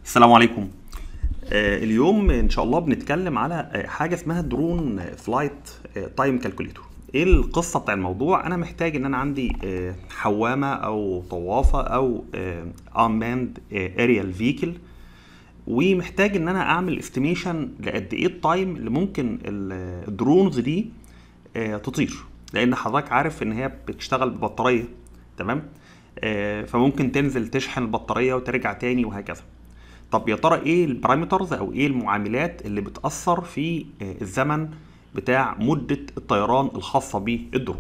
السلام عليكم آه، اليوم ان شاء الله بنتكلم على آه، حاجه اسمها درون فلايت تايم كالكوليتور ايه القصه بتاع الموضوع انا محتاج ان انا عندي آه، حوامه او طوافه او اماند اريال فيكل ومحتاج ان انا اعمل استيميشن لقد ايه التايم اللي ممكن ال- الدرونز دي آه، تطير لان حضرتك عارف ان هي بتشتغل ببطاريه تمام آه، فممكن تنزل تشحن البطاريه وترجع تاني وهكذا طب يا ترى ايه البارامترز او ايه المعاملات اللي بتاثر في آه، الزمن بتاع مده الطيران الخاصه بالدرون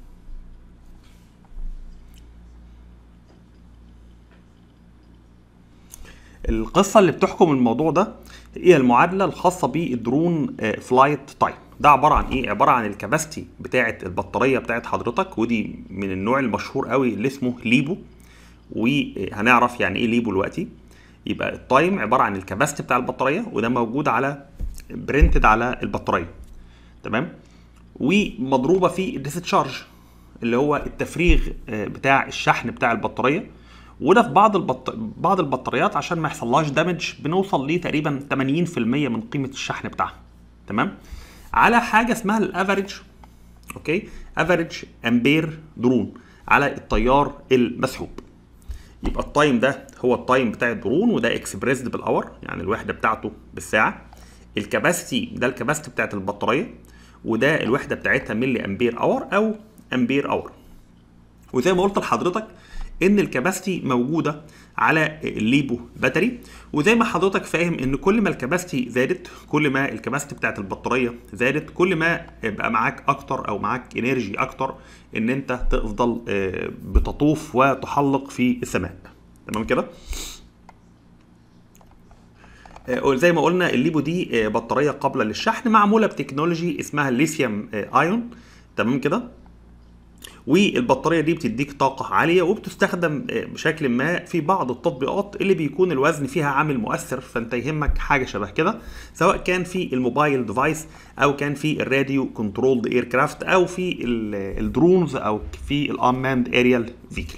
القصه اللي بتحكم الموضوع ده هي المعادله الخاصه بالدرون فلايت تايم ده عباره عن ايه عباره عن الكباستي بتاعه البطاريه بتاعه حضرتك ودي من النوع المشهور قوي اللي اسمه ليبو وهنعرف يعني ايه ليبو دلوقتي يبقى التايم عباره عن الكباستي بتاع البطاريه وده موجود على برنتد على البطاريه تمام ومضروبه في الديسشارج اللي هو التفريغ آه، بتاع الشحن بتاع البطاريه وده في بعض البط... بعض البطاريات عشان ما يحصلهاش دامج بنوصل ليه تقريبا 80% من قيمه الشحن بتاعها تمام على حاجه اسمها الافريج اوكي افريج امبير درون على التيار المسحوب يبقى التايم ده هو التايم بتاع الدرون وده اكسبريسد بالاور يعني الوحده بتاعته بالساعه الكباستي ده الكباستي بتاعت البطاريه وده الوحده بتاعتها ملي امبير اور او امبير اور وزي ما قلت لحضرتك ان الكباستي موجوده على الليبو باتري وزي ما حضرتك فاهم ان كل ما الكباستي زادت كل ما الكباستي بتاعت البطاريه زادت كل ما يبقى معاك اكتر او معاك انرجي اكتر ان انت تفضل آه، بتطوف وتحلق في السماء تمام كده آه، زي ما قلنا الليبو دي آه، بطاريه قابله للشحن معموله بتكنولوجي اسمها الليثيوم آه، ايون تمام كده والبطاريه دي بتديك طاقه عاليه وبتستخدم آه، بشكل ما في بعض التطبيقات اللي بيكون الوزن فيها عامل مؤثر فانت يهمك حاجه شبه كده سواء كان في الموبايل ديفايس او كان في الراديو كنترولد اير كرافت او في ال- الدرونز او في الانماند اريال فيكل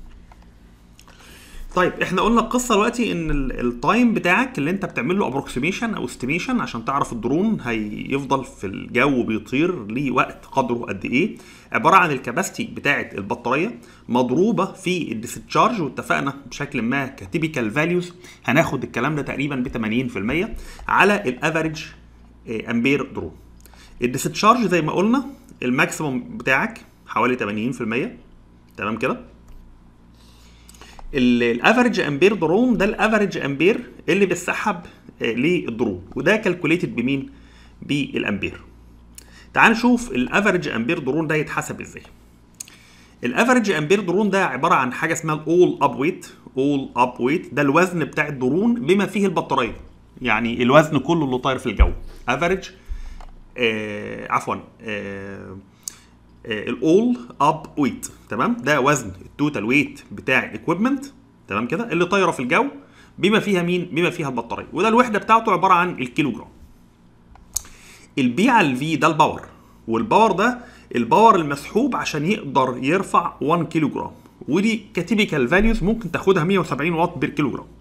طيب احنا قلنا القصه دلوقتي ان ال- التايم بتاعك اللي انت بتعمل له ابروكسيميشن او استيميشن عشان تعرف الدرون هيفضل في الجو بيطير ليه وقت قدره قد ايه عباره عن الكباستي بتاعه البطاريه مضروبه في الديسشارج واتفقنا بشكل ما كتيبيكال فاليوز هناخد الكلام ده تقريبا ب 80% على الافريج امبير درون الديسشارج زي ما قلنا الماكسيموم بتاعك حوالي 80% تمام كده الافريج امبير درون ده الافريج امبير اللي بيتسحب آه، للدرون وده كالكوليتد بمين بالامبير تعال نشوف الافريج امبير درون ده يتحسب ازاي الافريج امبير درون ده عباره عن حاجه اسمها الاول اب ويت اول اب ويت ده الوزن بتاع الدرون بما فيه البطاريه يعني الوزن كله اللي طاير في الجو افريج آه عفوا آه الاول اب ويت تمام ده وزن التوتال ويت بتاع الاكويبمنت تمام كده اللي طايره في الجو بما فيها مين بما فيها البطاريه وده الوحده بتاعته عباره عن الكيلو جرام البي على الفي ده الباور والباور ده الباور المسحوب عشان يقدر يرفع 1 كيلو جرام ودي كتيبيكال فاليوز ممكن تاخدها 170 واط بير كيلو جرام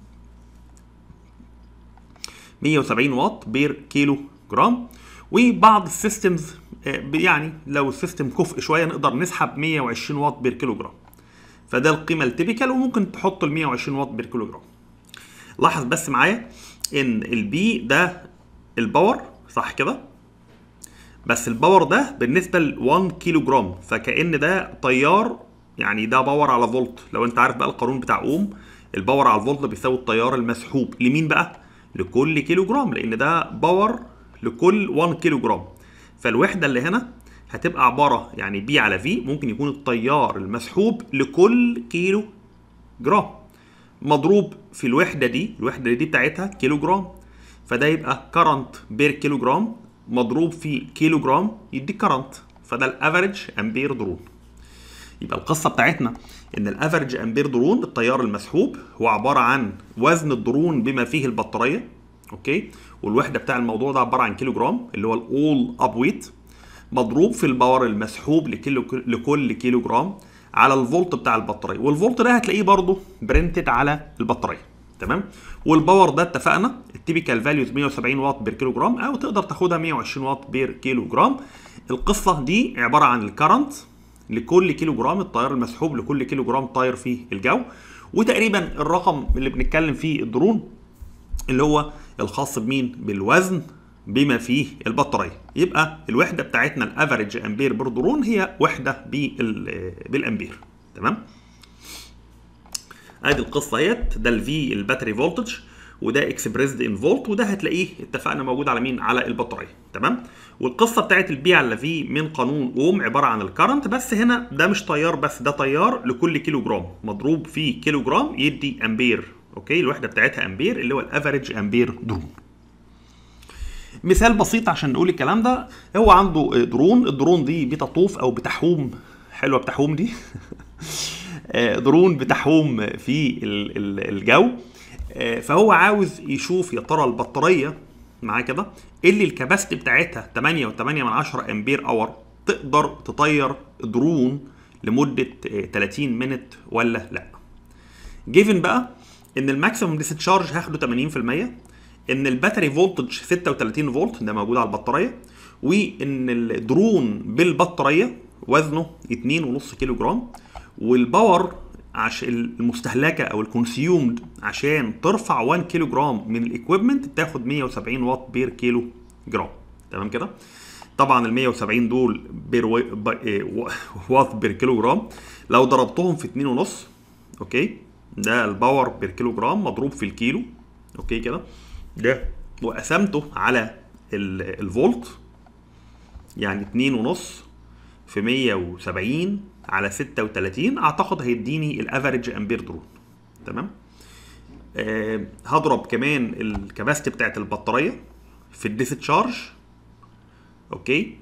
170 واط بير كيلو جرام وبعض السيستمز آه، يعني لو السيستم كفء شويه نقدر نسحب 120 واط بير كيلو جرام فده القيمه التيبيكال وممكن تحط ال 120 واط بير كيلو جرام لاحظ بس معايا ان البي ده الباور صح كده بس الباور ده بالنسبه ل 1 كيلو جرام فكأن ده تيار يعني ده باور على فولت لو انت عارف بقى القانون بتاع اوم الباور على الفولت بيساوي التيار المسحوب لمين بقى لكل كيلو جرام لان ده باور لكل 1 كيلو جرام فالوحده اللي هنا هتبقى عباره يعني بي على في ممكن يكون التيار المسحوب لكل كيلو جرام مضروب في الوحده دي الوحده دي بتاعتها كيلو جرام فده يبقى كرنت بير كيلو جرام مضروب في كيلو جرام يديك كرنت فده الافريج امبير درون يبقى القصه بتاعتنا ان الافريج امبير درون التيار المسحوب هو عباره عن وزن الدرون بما فيه البطاريه اوكي والوحده بتاع الموضوع ده عباره عن كيلو جرام اللي هو الاول اب ويت مضروب في الباور المسحوب لكيلو لكل كيلو جرام على الفولت بتاع البطاريه والفولت ده هتلاقيه برضو برنتد على البطاريه تمام والباور ده اتفقنا التيبيكال فاليوز 170 واط بير كيلو جرام او تقدر تاخدها 120 واط بير كيلو جرام القصه دي عباره عن الكرنت لكل كيلو جرام التيار المسحوب لكل كيلو جرام طاير في الجو وتقريبا الرقم اللي بنتكلم فيه الدرون اللي هو الخاص بمين بالوزن بما فيه البطاريه يبقى الوحده بتاعتنا الافريج امبير بير درون هي وحده بالامبير تمام ادي القصه اهيت ده الفي الباتري فولتج وده اكسبريسد ان فولت وده هتلاقيه اتفقنا موجود على مين على البطاريه تمام والقصه بتاعت البي على في من قانون اوم عباره عن الكرنت بس هنا ده مش تيار بس ده تيار لكل كيلو جرام مضروب في كيلو جرام يدي امبير اوكي الوحده بتاعتها امبير اللي هو الافريج امبير درون مثال بسيط عشان نقول الكلام ده هو عنده درون الدرون دي بتطوف او بتحوم حلوه بتحوم دي درون بتحوم في الجو فهو عاوز يشوف يا ترى البطاريه معاه كده اللي الكباستي بتاعتها 8.8 من 10 امبير اور تقدر تطير درون لمده 30 منت ولا لا جيفن بقى ان الماكسيموم ديسشارج هاخده 80% ان الباتري فولتج 36 فولت ده موجود على البطاريه وان الدرون بالبطاريه وزنه 2.5 كيلو جرام والباور عشان المستهلكه او الكونسيومد عشان ترفع 1 كيلو جرام من الاكويبمنت بتاخد 170 واط بير كيلو جرام تمام كده طبعا ال 170 دول بير واط بير كيلو جرام لو ضربتهم في 2.5 اوكي ده الباور بير كيلو جرام مضروب في الكيلو اوكي كده ده وقسمته على الفولت يعني 2.5 في 170 على 36 اعتقد هيديني الافريج امبير درون تمام أه هضرب كمان الكباستي بتاعت البطاريه في الديسشارج اوكي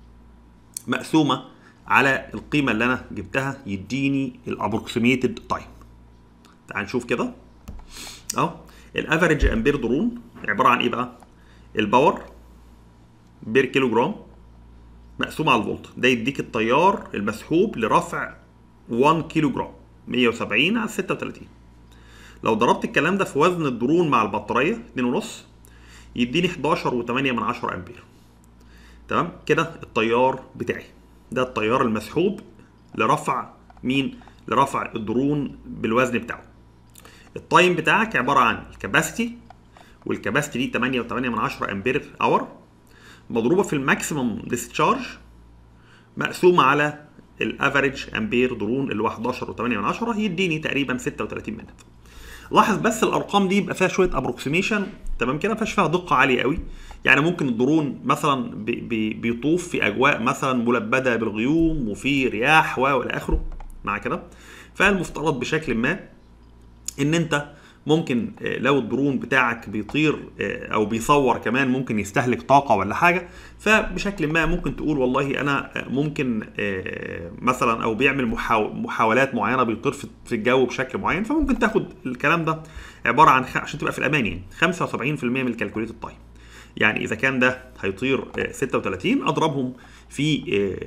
مقسومه على القيمه اللي انا جبتها يديني الابروكسيميتد تايم تعال نشوف كده اهو الافريج امبير درون عباره عن ايه بقى الباور بير كيلو جرام مقسوم على الفولت ده يديك التيار المسحوب لرفع 1 كيلو جرام 170 على 36 لو ضربت الكلام ده في وزن الدرون مع البطاريه 2.5 يديني 11.8 من 10 امبير تمام كده التيار بتاعي ده التيار المسحوب لرفع مين لرفع الدرون بالوزن بتاعه التايم بتاعك عباره عن الكباستي والكباستي دي 8.8 من 10 امبير اور مضروبه في الماكسيمم ديسشارج مقسومه على الافريج امبير درون اللي هو 11.8 من 10 يديني تقريبا 36 منت لاحظ بس الارقام دي يبقى فيها شويه ابروكسيميشن تمام كده ما فيهاش فيها دقه عاليه قوي يعني ممكن الدرون مثلا بي بي بيطوف في اجواء مثلا ملبده بالغيوم وفي رياح و الى اخره مع كده فالمفترض بشكل ما ان انت ممكن لو الدرون بتاعك بيطير او بيصور كمان ممكن يستهلك طاقه ولا حاجه فبشكل ما ممكن تقول والله انا ممكن مثلا او بيعمل محاولات معينه بيطير في الجو بشكل معين فممكن تاخد الكلام ده عباره عن عشان تبقى في الامان يعني 75% من الكالكوليتد تايم يعني اذا كان ده هيطير 36 اضربهم في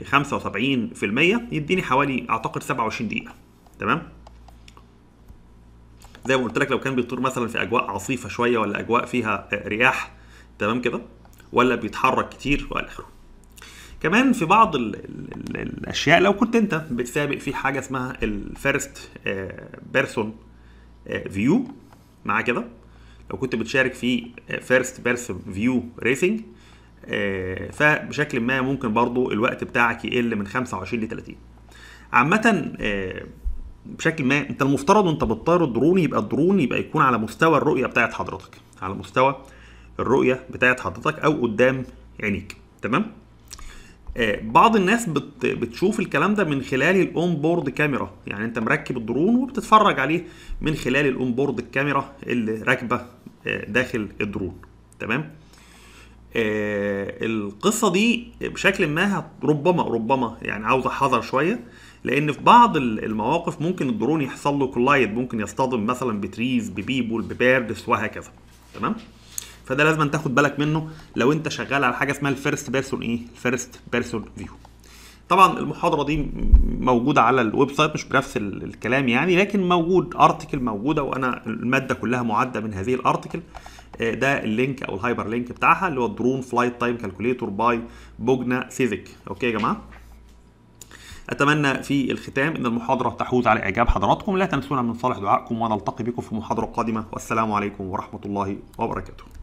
75% يديني حوالي اعتقد 27 دقيقه تمام زي ما قلت لك لو كان بيطير مثلا في اجواء عاصفه شويه ولا اجواء فيها رياح تمام كده ولا بيتحرك كتير والى اخره كمان في بعض ال ال الاشياء لو كنت انت بتسابق في حاجه اسمها الفيرست بيرسون فيو مع كده لو كنت بتشارك في فيرست بيرسون فيو ريسنج فبشكل ما ممكن برضو الوقت بتاعك يقل من 25 ل 30 عامة بشكل ما انت المفترض وانت بتطير الدرون يبقى الدرون يبقى يكون على مستوى الرؤيه بتاعت حضرتك على مستوى الرؤيه بتاعت حضرتك او قدام عينيك تمام آه بعض الناس بت بتشوف الكلام ده من خلال الاون بورد كاميرا يعني انت مركب الدرون وبتتفرج عليه من خلال الاون بورد الكاميرا اللي راكبه آه داخل الدرون تمام آه القصه دي بشكل ما ربما ربما يعني عاوزه حذر شويه لان في بعض المواقف ممكن الدرون يحصل له كولايد ممكن يصطدم مثلا بتريز ببيبول بباردس وهكذا تمام فده لازم تاخد بالك منه لو انت شغال على حاجه اسمها الفيرست بيرسون ايه الفيرست بيرسون فيو طبعا المحاضره دي م- موجوده على الويب سايت مش بنفس ال- الكلام يعني لكن موجود ارتكل موجوده وانا الماده كلها معده من هذه الارتكل آه، ده اللينك او الهايبر لينك بتاعها اللي هو درون فلايت تايم كالكوليتور باي بوجنا سيفيك اوكي يا جماعه اتمنى في الختام ان المحاضره تحوز على اعجاب حضراتكم لا تنسونا من صالح دعائكم ونلتقي بكم في محاضره قادمه والسلام عليكم ورحمه الله وبركاته